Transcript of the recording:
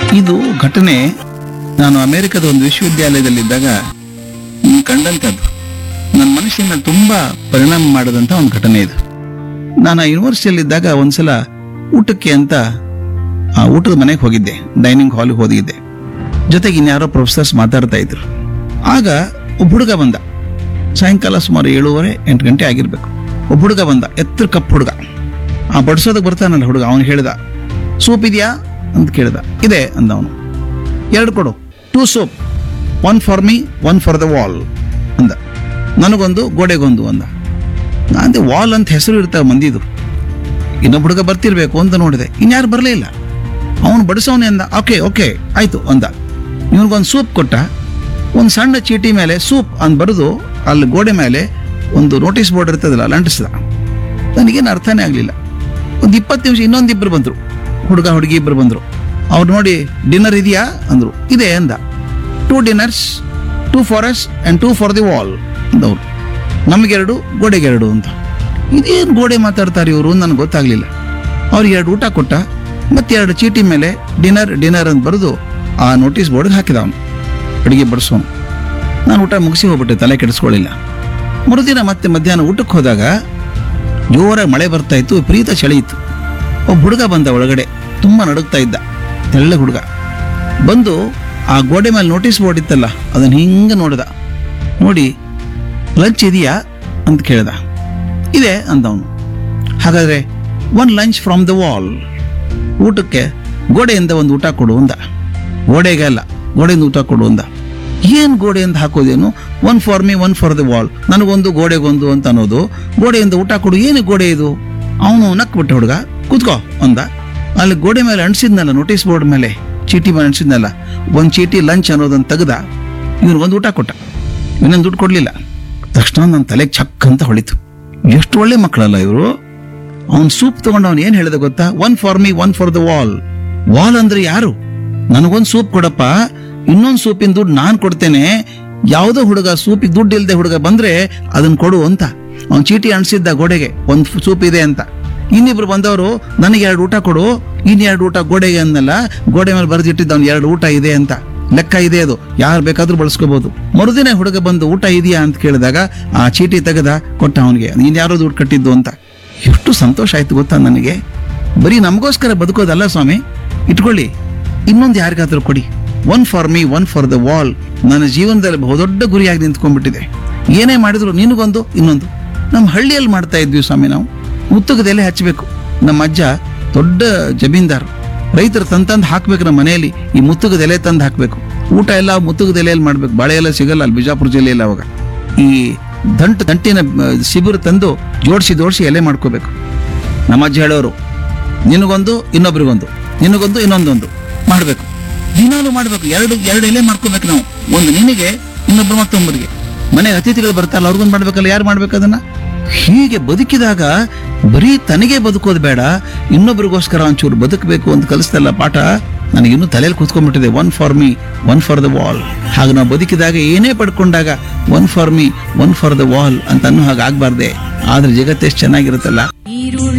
ಇದು ಘಟನೆ ನಾನು ಅಮೆರಿಕದ ಒಂದು ವಿಶ್ವವಿದ್ಯಾಲಯದಲ್ಲಿದ್ದಾಗ ಹ್ಮ್, ಕಂಡಂಥದ್ದು ನನ್ನ ಮನಸ್ಸಿನ ಮೇಲೆ ತುಂಬಾ ಪರಿಣಾಮ ಮಾಡಿದಂಥ ಒಂದು ಘಟನೆ ಇದು ನಾನು ಆ ಯೂನಿವರ್ಸಿಟಿಯಲ್ಲಿದ್ದಾಗ ಒಂದ್ಸಲ ಊಟಕ್ಕೆ ಅಂತ ಆ ಊಟದ ಮನೆಗೆ ಹೋಗಿದ್ದೆ ಡೈನಿಂಗ್ ಹಾಲ್ಗೆ ಹೋಗಿದ್ದೆ ಜೊತೆಗೆ ಇನ್ಯಾರೋ ಪ್ರೊಫೆಸರ್ಸ್ ಮಾತಾಡ್ತಾ ಇದ್ರು ಆಗ ಒಬ್ಬ ಹುಡುಗ ಬಂದ ಸಾಯಂಕಾಲ ಸುಮಾರು ಏಳುವರೆ ಎಂಟು ಗಂಟೆ ಆಗಿರ್ಬೇಕು ಒಬ್ಬ ಹುಡುಗ ಬಂದ ಎತ್ತರ ಕಪ್ಪು ಹುಡುಗ ಆ ಬಡಿಸೋದಕ್ಕೆ ಬರ್ತಾನಲ್ಲ ಹುಡುಗ ಅವನು ಹೇಳ್ದ ಸೂಪ್ ಇದೆಯಾ ಅಂತ ಕೇಳ್ದ ಇದೆ ಅಂದ ಅವನು ಎರಡು ಕೊಡು two soap one for me one for the wall ಅಂದ ನನಗೊಂದು ಗೋಡೆಗೊಂದು ಅಂದ ನಾಂದೆ ವಾಲ್ ಅಂತ ಹೆಸರು ಇರ್ತಾವೆ ಮಂದಿದು ಇನ್ನೊಬ್ಬ ಹುಡುಗ ಬರ್ತಿರ್ಬೇಕು ಅಂತ ನೋಡಿದೆ ಇನ್ಯಾರು ಬರಲೇ ಇಲ್ಲ ಅವನು ಬಡಿಸೋನೆ ಅಂದ ಓಕೆ ಓಕೆ ಆಯ್ತು ಅಂದ ಇವನಿಗೊಂದು ಸೂಪ್ ಕೊಟ್ಟ ಒಂದು ಸಣ್ಣ ಚೀಟಿ ಮೇಲೆ ಸೂಪ್ ಅಂತ ಬರೆದು ಅಲ್ಲಿ ಗೋಡೆ ಮೇಲೆ ಒಂದು ನೋಟಿಸ್ ಬೋರ್ಡ್ ಇರ್ತದಲ್ಲ ಅಲ್ಲಿ ಅಂಟಿಸ್ದ ನನಗೇನು ಅರ್ಥನೇ ಆಗಲಿಲ್ಲ ಒಂದು ಇಪ್ಪತ್ತು ನಿಮಿಷ ಇನ್ನೊಂದಿಬ್ಬರು ಬಂದರು ಹುಡುಗ ಹುಡುಗಿ ಇಬ್ಬರು ಬಂದರು ಅವ್ರು ನೋಡಿ ಡಿನ್ನರ್ ಇದೆಯಾ ಅಂದರು ಇದೆ ಅಂದ two dinners two for us and two for the wall ಅಂದವ್ರು ನಮಗೆರಡು ಗೋಡೆಗೆರಡು ಅಂತ ಇದೇನು ಗೋಡೆ ಮಾತಾಡ್ತಾರೆ ಇವರು ನನಗೆ ಗೊತ್ತಾಗ್ಲಿಲ್ಲ ಅವ್ರಿಗೆ ಎರಡು ಊಟ ಕೊಟ್ಟ ಮತ್ತೆ ಎರಡು ಚೀಟಿ ಮೇಲೆ ಡಿನ್ನರ್ ಡಿನ್ನರ್ ಅಂತ ಬರೆದು ಆ ನೋಟಿಸ್ ಬೋರ್ಡ್ಗೆ ಹಾಕಿದ ಅವನು ಅಡುಗೆ ಬಡಿಸೋನು ನಾನು ಊಟ ಮುಗಿಸಿ ಹೋಗ್ಬಿಟ್ಟೆ ತಲೆ ಕೆಡಿಸ್ಕೊಳ್ಳಿಲ್ಲ ಮರುದಿನ ಮತ್ತೆ ಮಧ್ಯಾಹ್ನ ಊಟಕ್ಕೆ ಹೋದಾಗ ಜೋರಾಗಿ ಮಳೆ ಬರ್ತಾ ಇತ್ತು ವಿಪರೀತ ಚಳಿ ಇತ್ತು ಒಬ್ಬ ಹುಡುಗ ಬಂದ ಒಳಗಡೆ ತುಂಬ ನಡುಗ್ತಾ ಇದ್ದ ತೆಳ್ಳ ಹುಡುಗ ಬಂದು ಆ ಗೋಡೆ ಮೇಲೆ ನೋಟಿಸ್ ಬೋರ್ಡ್ ಇತ್ತಲ್ಲ ಅದನ್ನು ಹಿಂಗೆ ನೋಡಿದ ನೋಡಿ ಲಂಚ್ ಇದೆಯಾ ಅಂತ ಕೇಳ್ದ ಇದೆ ಅಂದವನು ಹಾಗಾದ್ರೆ one lunch from the wall ಊಟಕ್ಕೆ ಗೋಡೆಯಿಂದ ಒಂದು ಊಟ ಕೊಡು ಅಂದ ಗೋಡೆಗೆ ಅಲ್ಲ ಗೋಡೆಯಿಂದ ಊಟ ಕೊಡು ಅಂದ ಏನ್ ಗೋಡೆಯಿಂದ ಹಾಕೋದೇನು one for me one for the wall ನನಗೊಂದು ಗೋಡೆಗೊಂದು ಅಂತ ಅನ್ನೋದು ಗೋಡೆಯಿಂದ ಊಟ ಕೊಡು ಏನು ಗೋಡೆ ಇದು ಅವನು ನಕ್ಬಿಟ್ಟ ಹುಡುಗ ಕೂತ್ಕೋ ಅಂದ ಅಲ್ಲಿ ಗೋಡೆ ಮೇಲೆ ಅಂಟಿಸಿದ್ನಲ್ಲ ನೋಟಿಸ್ ಬೋರ್ಡ್ ಮೇಲೆ ಚೀಟಿ ಮೇಲೆ ಅಂಟಿಸಿದ್ನಲ್ಲ ಒಂದು ಚೀಟಿ ಲಂಚ್ ಅನ್ನೋದನ್ನ ತೆಗ್ದ ಇವನಿಗೊಂದು ಊಟ ಕೊಟ್ಟ ಇನ್ನೊಂದು ದುಡ್ಡು ಕೊಡ್ಲಿಲ್ಲ ತಕ್ಷಣ ನನ್ನ ತಲೆಗೆ ಚಕ್ ಅಂತ ಹೊಳಿತು ಎಷ್ಟು ಒಳ್ಳೆ ಮಕ್ಕಳಲ್ಲ ಇವರು ಅವನ್ ಸೂಪ್ ತಗೊಂಡು ಅವನು ಏನ್ ಹೇಳಿದ ಗೊತ್ತಾ one for me one for the wall wall ಅಂದ್ರೆ ಯಾರು ನನಗೊಂದು ಸೂಪ್ ಕೊಡಪ್ಪ ಇನ್ನೊಂದು ಸೂಪಿನ ದುಡ್ಡು ನಾನ್ ಕೊಡ್ತೇನೆ ಯಾವುದೋ ಹುಡುಗ ಸೂಪಿಗೆ ದುಡ್ಡು ಇಲ್ಲದೆ ಹುಡುಗ ಬಂದ್ರೆ ಅದನ್ನ ಕೊಡು ಅಂತ ಅವ್ನ್ ಚೀಟಿ ಅಣಿಸಿದ್ದ ಗೋಡೆಗೆ ಒಂದ್ ಸೂಪ್ ಇದೆ ಅಂತ ಇನ್ನಿಬ್ರು ಬಂದವರು ನನಗೆ ಎರಡು ಊಟ ಕೊಡು ಇನ್ ಎರಡು ಊಟ ಗೋಡೆಗೆ ಅನ್ನಲ್ಲ ಗೋಡೆ ಮೇಲೆ ಬರೆದಿಟ್ಟಿದ್ದ ಅವ್ನು ಎರಡು ಊಟ ಇದೆ ಅಂತ ಲೆಕ್ಕ ಇದೆ ಅದು ಯಾರು ಬೇಕಾದ್ರೂ ಬಳಸ್ಕೋಬಹುದು ಮರುದಿನ ಹುಡುಗ ಬಂದು ಊಟ ಇದೆಯಾ ಅಂತ ಕೇಳಿದಾಗ ಆ ಚೀಟಿ ತೆಗೆದ ಕೊಟ್ಟ ಅವನಿಗೆ ನೀನ್ ಯಾರೋ ದುಡ್ಡು ಕಟ್ಟಿದ್ದು ಅಂತ ಎಷ್ಟು ಸಂತೋಷ ಆಯ್ತು ಗೊತ್ತಾ ನನಗೆ ಬರೀ ನಮಗೋಸ್ಕರ ಬದುಕೋದಲ್ಲ ಸ್ವಾಮಿ ಇಟ್ಕೊಳ್ಳಿ ಇನ್ನೊಂದು ಯಾರಿಗಾದ್ರೂ ಕೊಡಿ one for me one for the wall ನನ್ನ ಜೀವನದಲ್ಲಿ ಬಹುದೊಡ್ಡ ಗುರಿಯಾಗಿ ನಿಂತ್ಕೊಂಡ್ಬಿಟ್ಟಿದೆ ಏನೇ ಮಾಡಿದ್ರು ನಿನಗೊಂದು ಇನ್ನೊಂದು ನಮ್ಮ ಹಳ್ಳಿಯಲ್ಲಿ ಮಾಡ್ತಾ ಇದ್ವಿ ಸ್ವಾಮಿ ನಾವು ಮುತ್ತುಗದ ಎಲೆ ಹಚ್ಚಬೇಕು ನಮ್ಮ ಅಜ್ಜ ದೊಡ್ಡ ಜಮೀನ್ದಾರ್ ರೈತರು ತಂತಂದು ಹಾಕ್ಬೇಕು ನಮ್ಮ ಮನೆಯಲ್ಲಿ ಈ ಮುತ್ತುಗದ ಎಲೆ ತಂದು ಹಾಕ್ಬೇಕು ಊಟ ಎಲ್ಲ ಮುತ್ತುಗದ ಎಲೆಯಲ್ಲಿ ಮಾಡ್ಬೇಕು ಬಾಳೆ ಎಲ್ಲ ಸಿಗಲ್ಲ ಅಲ್ಲಿ ಬಿಜಾಪುರ ಜಿಲ್ಲೆಯಲ್ಲಿ ಅವಾಗ ಈ ದಂಟು ದಂಟಿನ ಆ, ಶಿಬಿರ ತಂದು ಜೋಡಿಸಿ ಜೋಡಿಸಿ ಎಲೆ ಮಾಡ್ಕೋಬೇಕು ನಮ್ಮ ಅಜ್ಜ ಹೇಳೋರು ನಿನಗೊಂದು ಇನ್ನೊಬ್ರಿಗೊಂದು ನಿನಗೊಂದು ಇನ್ನೊಂದೊಂದು ಮಾಡಬೇಕು ದಿನಾಲು ಮಾಡಬೇಕು ಎರಡು ಎರಡು ಎಲೆ ಮಾಡ್ಕೋಬೇಕು ನಾವು ಒಂದು ನಿನಗೆ ಇನ್ನೊಬ್ರು ಮತ್ತೊಬ್ಬರಿಗೆ ಮನೆಗೆ ಅತಿಥಿಗಳು ಬರ್ತಾರಲ್ಲ ಅವ್ರಿಗೊಂದು ಮಾಡ್ಬೇಕಲ್ಲ ಯಾರು ಮಾಡ್ಬೇಕು ಅದನ್ನ ಹೀಗೆ ಬದುಕಿದಾಗ ಬರೀ ತನಗೆ ಬದುಕೋದು ಬೇಡ ಇನ್ನೊಬ್ರಿಗೋಸ್ಕರ ಒಂಚೂರು ಬದುಕಬೇಕು ಅಂತ ಕಲಿಸ್ತಲ್ಲ ಪಾಠ ನನಗೆ ಇನ್ನೂ ತಲೆಯಲ್ಲಿ ಕೂತ್ಕೊಂಡ್ಬಿಟ್ಟಿದೆ one for me one for the wall ಹಾಗೆ ನಾವು ಬದುಕಿದಾಗ ಏನೇ ಪಡ್ಕೊಂಡಾಗ one for me one for the wall ಅಂತ ಅನ್ನೋ ಹಾಗೆ ಆಗ್ಬಾರ್ದೆ ಆದ್ರೆ ಜಗತ್ತೆಷ್ಟು ಚೆನ್ನಾಗಿರುತ್ತಲ್ಲ ಈರುಳ